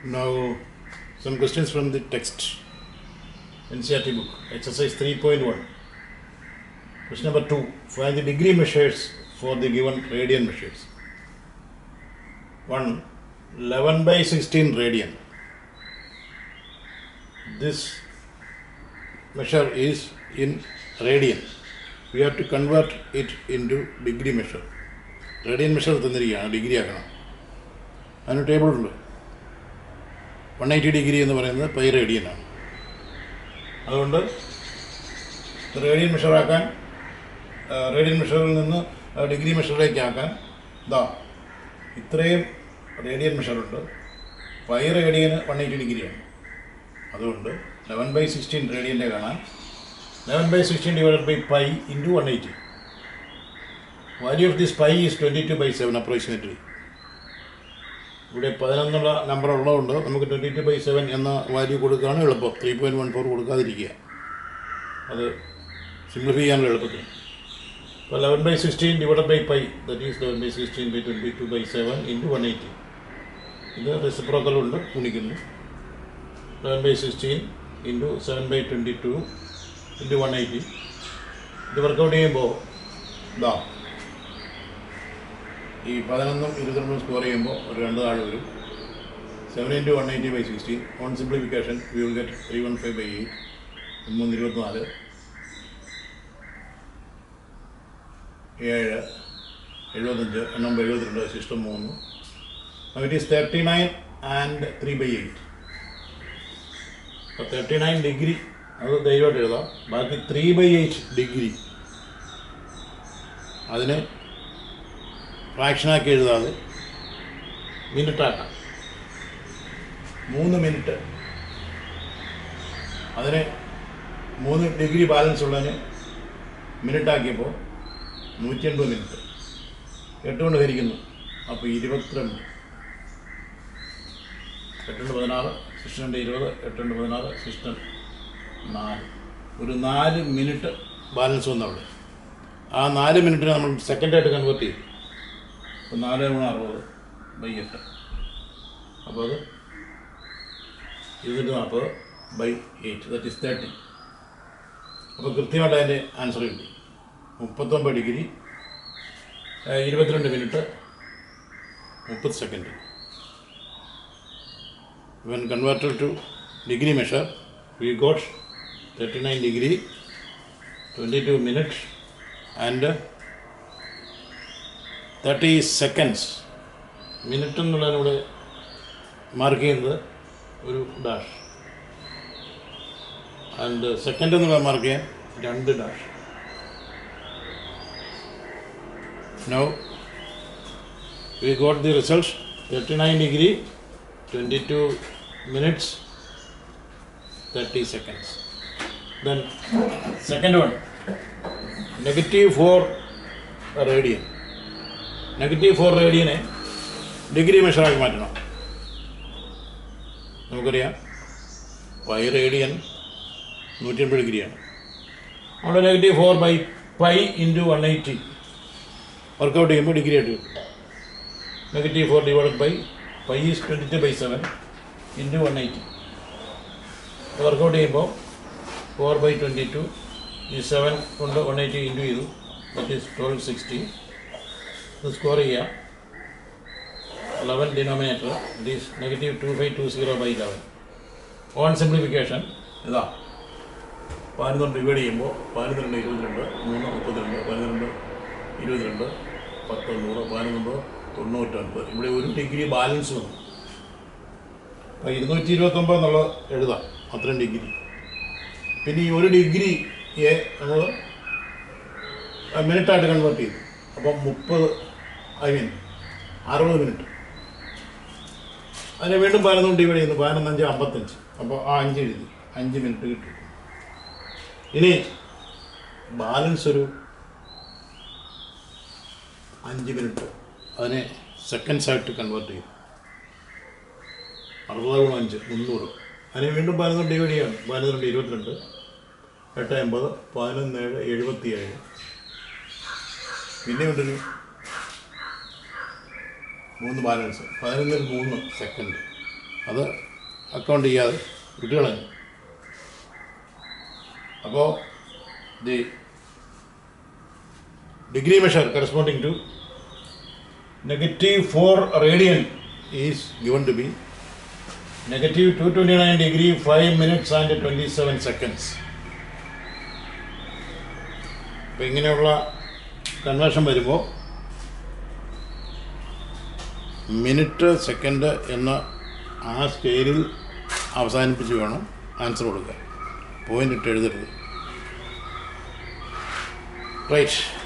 Now, some questions from the text. NCRT book, exercise 3.1. Question number 2. Find the degree measures for the given radian measures. 1. 11 by 16 radian. This measure is in radian. We have to convert it into degree measure. Radian measure തന്നിരിക്കുകയാണ് degree ആക്കണം അതിന് table ഉണ്ട് one eighty degree എന്ന് പറയുന്നത് pi റേഡിയനാണ് അതുകൊണ്ട് radian മെഷറാക്കാൻ radian മെഷറിൽ നിന്ന് degree മെഷറിലേക്ക് ആക്കാൻ ഇതാ ഇത്രയും റേഡിയൻ മെഷറുണ്ട് പൈ റേഡിയന് വൺ എയ്റ്റി ഡിഗ്രിയാണ് അതുകൊണ്ട് ലെവൻ ബൈ സിക്സ്റ്റീൻ റേഡിയൻ്റെ കാണാൻ eleven by sixteen divide by pi into one eighty value of this pi is twenty two by seven approximately ഇവിടെ പതിനൊന്നുള്ള നമ്പർ ഉള്ളതുകൊണ്ട് നമുക്ക് ട്വൻറ്റി ടു ബൈ സെവൻ എന്ന വാല്യൂ കൊടുക്കുകയാണ് എളുപ്പം ത്രീ പോയിൻറ്റ് വൺ ഫോർ കൊടുക്കാതിരിക്കുക അത് സിംപ്ലിഫൈ ചെയ്യാനുള്ള എളുപ്പത്തിന് അപ്പോൾ eleven by sixteen divide by pi that is eleven by sixteen by twenty two by seven into one eighty ഇത് റെസിപ്രോക്കലുണ്ട് ഗുണിക്കുന്നു eleven by sixteen into seven by twenty two into one eighty ഇത് work out ചെയ്യുമ്പോൾ ഇതാ ഈ പതിനൊന്നും ഇരുപത്തിരണ്ടും score ചെയ്യുമ്പോൾ ഒരു രണ്ട് താഴെ വരും seven into one eighty by sixteen on simplification we will get three one five by eight മൂന്ന് ഇരുപത്തിനാല് ഏഴ് എഴുപത്തഞ്ച് എണ്ണം എഴുപത്തിരണ്ട് സിസ്റ്റം മൂന്ന് it is thirty nine and three by eight അപ്പോൾ തേർട്ടി നയൻ ഡിഗ്രി അത് ധൈര്യമായിട്ട് എഴുതാം ബാക്കി ത്രീ ബൈ എയ്റ്റ് ഡിഗ്രി അതിന് ഫ്രാക്ഷനാക്കി എഴുതാതെ മിനിറ്റാക്കാം മൂന്ന് മിനിറ്റ് അതിന് മൂന്ന് ഡിഗ്രി ബാലൻസ് ഉള്ളതിന് മിനിറ്റാക്കിയപ്പോൾ നൂറ്റി എൺപത് മിനിറ്റ് എട്ട് കൊണ്ട് ഹരിക്കുന്നു അപ്പോൾ ഇരുപത്തിരണ്ട് എട്ടുണ്ട് പതിനാറ് സിസ്റ്റൻ്റെ ഇരുപത് എട്ടുണ്ട് പതിനാറ് സിസ്റ്റം നാല് ഒരു നാല് മിനിറ്റ് ബാലൻസ് വന്നു അവിടെ ആ നാല് മിനിറ്റിനെ നമ്മൾ സെക്കൻഡായിട്ട് കൺവേർട്ട് ചെയ്യും അപ്പോൾ നാല് ഗുണം അറുപത് ബൈ എട്ട് അപ്പോൾ അത് ഇരുന്നൂറ്റി നാൽപ്പത് by eight that is thirty അപ്പോൾ കൃത്യമായിട്ട് അതിൻ്റെ ആൻസർ കിട്ടി മുപ്പത്തൊമ്പത് ഡിഗ്രി ഇരുപത്തിരണ്ട് മിനിറ്റ് മുപ്പത് second when converted to degree measure we got thirty nine degree twenty two minute and thirty seconds minute എന്നുള്ളതിനൂടെ മാർക്ക് ചെയ്യുന്നത് ഒരു ഡാഷ് ആൻഡ് സെക്കൻഡ് എന്നുള്ള മാർക്ക് ചെയ്യാൻ രണ്ട് dash now we got the result thirty nine degree twenty two minutes thirty seconds then second one negative four radian negative four റേഡിയനെ degree മെഷറാക്കി മാറ്റണം നമുക്കറിയാം പൈ റേഡിയൻ നൂറ്റി എൺപത് ഡിഗ്രിയാണ് അവിടെ negative four by pi into one eighty work out ചെയ്യുമ്പോൾ degree ആയിട്ട് കിട്ടും negative four divide by pi is twenty two by seven into one eighty work out ചെയ്യുമ്പോൾ ഫോർ ബൈ ട്വൻറ്റി ടു ഈ സെവൻ കൊണ്ട് വൺ എയ്റ്റി ഇൻറ്റു ചെയ്തു that is twelve sixty ഇത് score ചെയ്യാം eleven denominator it is negative two five two zero by eleven on simplification ഇതാ പതിനൊന്ന് divide ചെയ്യുമ്പോൾ പതിനൊന്ന് ഇരുപത്തിരണ്ട് മൂന്ന് മുപ്പത്തിരണ്ട് പതിനൊന്ന് ഇരുപത്തിരണ്ട് പത്ത് നൂറ് പതിനൊന്ന് തൊണ്ണൂറ്റൊൻപത് ഇവിടെ ഒരു ഡിഗ്രി ബാലൻസ് വന്നു അപ്പോൾ ഇരുന്നൂറ്റി ഇരുപത്തൊമ്പത് എന്നുള്ളത് എഴുതാം അത്രയും ഡിഗ്രി പിന്നെ ഈ ഒരു ഡിഗ്രിയെ നമ്മൾ മിനിറ്റായിട്ട് കൺവേർട്ട് ചെയ്തു അപ്പം മുപ്പത് ഐ മീൻ അറുപത് മിനിറ്റ് അതിനെ വീണ്ടും പതിനൊന്ന് ഡിവൈഡ് ചെയ്യുന്നു പതിനൊന്നഞ്ച് അമ്പത്തഞ്ച് അപ്പോൾ ആ അഞ്ച് എഴുതി അഞ്ച് മിനിറ്റ് കിട്ടും ഇനി ബാലൻസ് ഒരു അഞ്ച് മിനിറ്റ് അതിനെ സെക്കൻഡ്സ് ആയിട്ട് കൺവേർട്ട് ചെയ്യും അറുപത് ഗുണം അഞ്ച് മുന്നൂറ് അതിനെ വീണ്ടും പതിനൊന്ന് ഡിവൈഡ് ചെയ്യാണ് പതിനൊന്ന് ഇരുപത്തിരണ്ട് എട്ട് എൺപത് പതിനൊന്ന് ഏഴ് എഴുപത്തി ഏഴ് പിന്നെ ഉണ്ടൊരു മൂന്ന് ബാലൻസ് പതിനൊന്നിൽ മൂന്ന് സെക്കൻഡ് അത് അക്കൗണ്ട് ചെയ്യാതെ വിട്ടുകളഞ്ഞു അപ്പോൾ the degree measure corresponding to negative 4 radian is given to be negative 229 degree 5 minutes and 27 seconds അപ്പോൾ ഇങ്ങനെയുള്ള കൺവേർഷൻ വരുമ്പോൾ മിനിറ്റ് സെക്കൻഡ് എന്ന ആ സ്കെയിലിൽ അവസാനിപ്പിച്ച് വേണം ആൻസർ കൊടുക്കാൻ പോയിന്റ് ഇട്ട് എഴുതരുത് റൈറ്റ്